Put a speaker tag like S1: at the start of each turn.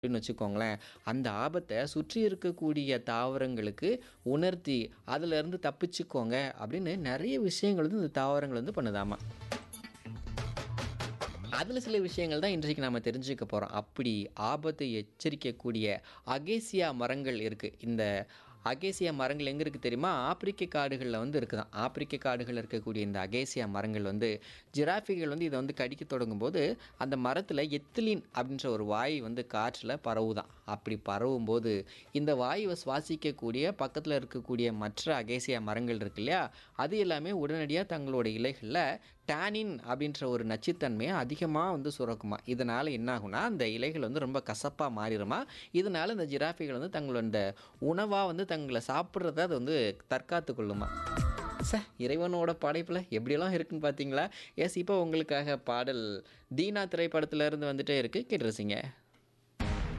S1: அப்படின்னு வச்சுக்கோங்களேன் அந்த ஆபத்தை சுற்றி இருக்கக்கூடிய தாவரங்களுக்கு உணர்த்தி அதிலிருந்து தப்பிச்சுக்கோங்க அப்படின்னு நிறைய விஷயங்கள் வந்து இந்த தாவரங்கள் வந்து பண்ணுதாமா அதில் சில விஷயங்கள் தான் இன்றைக்கு நாம் தெரிஞ்சுக்க போகிறோம் அப்படி ஆபத்தை எச்சரிக்கக்கூடிய அகேசியா மரங்கள் இருக்குது இந்த அகேசியா மரங்கள் எங்கே இருக்குது தெரியுமா ஆப்பிரிக்க காடுகளில் வந்து இருக்குதான் ஆப்பிரிக்க காடுகளில் இருக்கக்கூடிய இந்த அகேசியா மரங்கள் வந்து ஜிராஃபிகள் வந்து இதை வந்து கடிக்க தொடங்கும் போது அந்த மரத்தில் எத்திலின் அப்படின்ற ஒரு வாய் வந்து காற்றில் பரவுதான் அப்படி பரவும் போது இந்த வாயுவை சுவாசிக்கக்கூடிய பக்கத்தில் இருக்கக்கூடிய மற்ற அகேசியா மரங்கள் இருக்கு இல்லையா அது எல்லாமே உடனடியாக தங்களோட இலைகளில் டேனின் அப்படின்ற ஒரு நச்சுத்தன்மையை அதிகமாக வந்து சுரக்குமா இதனால் என்ன ஆகும்னா அந்த இலைகள் வந்து ரொம்ப கசப்பாக மாறிடுமா இதனால் இந்த ஜிராஃபிகள் வந்து தங்களோட உணவாக வந்து தங்களை சாப்பிட்றத அது வந்து தற்காத்து கொள்ளுமா ச இறைவனோட படைப்பில் எப்படியெல்லாம் இருக்குன்னு பார்த்தீங்களா எஸ் இப்போ உங்களுக்காக பாடல் தீனா திரைப்படத்துல இருந்து வந்துட்டே இருக்குது கேட்டுருசிங்க